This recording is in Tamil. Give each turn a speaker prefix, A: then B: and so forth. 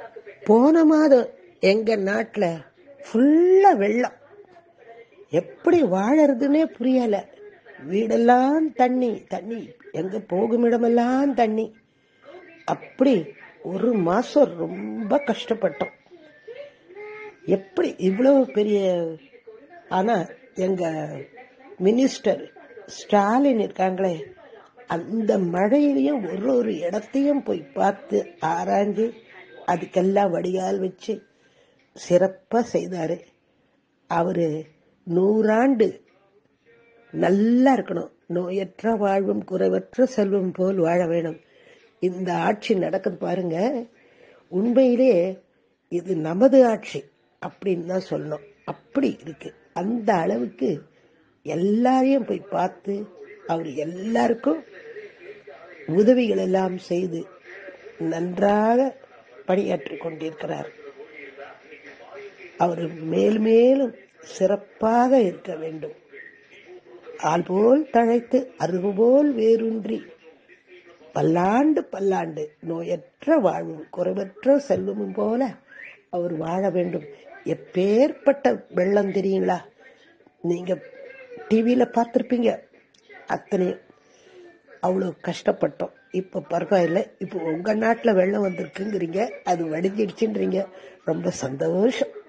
A: போன மாதம் எங்க நாட்டுல ஃபுல்லா வெள்ளம் எப்படி வாழறதுன்னே புரியல வீடெல்லாம் தண்ணி தண்ணி எங்க போகும் இடமெல்லாம் தண்ணி அப்படி ஒரு மாசம் ரொம்ப கஷ்டப்பட்டோம் எப்படி இவ்வளவு பெரிய ஆனா எங்க மினிஸ்டர் ஸ்டாலின் இருக்காங்களே அந்த மழையிலையும் ஒரு ஒரு இடத்தையும் போய் பார்த்து ஆராய்ஞ்சு அதுக்கெல்லாம் வடிகால் வச்சு சிறப்பா செய்தாரு அவரு நூறாண்டு நல்லா இருக்கணும் நோயற்ற வாழ்வும் குறைவற்ற செல்வம் போல் வாழ வேணும் இந்த ஆட்சி நடக்குது பாருங்க உண்மையிலே இது நமது ஆட்சி அப்படின்னு தான் சொல்லணும் அப்படி இருக்கு அந்த அளவுக்கு எல்லாரையும் போய் பார்த்து அவர் எல்லாருக்கும் உதவிகள் எல்லாம் செய்து நன்றாக பணியாற்றிக் கொண்டிருக்கிறார் அவர் மேல் மேலும் சிறப்பாக இருக்க வேண்டும் ஆள் போல் தழைத்து அருகு போல் வேரூன்றி பல்லாண்டு பல்லாண்டு நோயற்ற வாழ்வும் குறைவற்ற செல்வமும் போல அவர் வாழ வேண்டும் எப்பேற்பட்ட வெள்ளம் தெரியுங்களா நீங்க டிவியில பார்த்திருப்பீங்க அத்தனை அவ்வளவு கஷ்டப்பட்டோம் இப்ப பரவாயில்ல இப்ப உங்க நாட்டுல வெள்ளம் வந்திருக்குங்கிறீங்க அது வடிஞ்சிடுச்சுன்றீங்க ரொம்ப சந்தோஷம்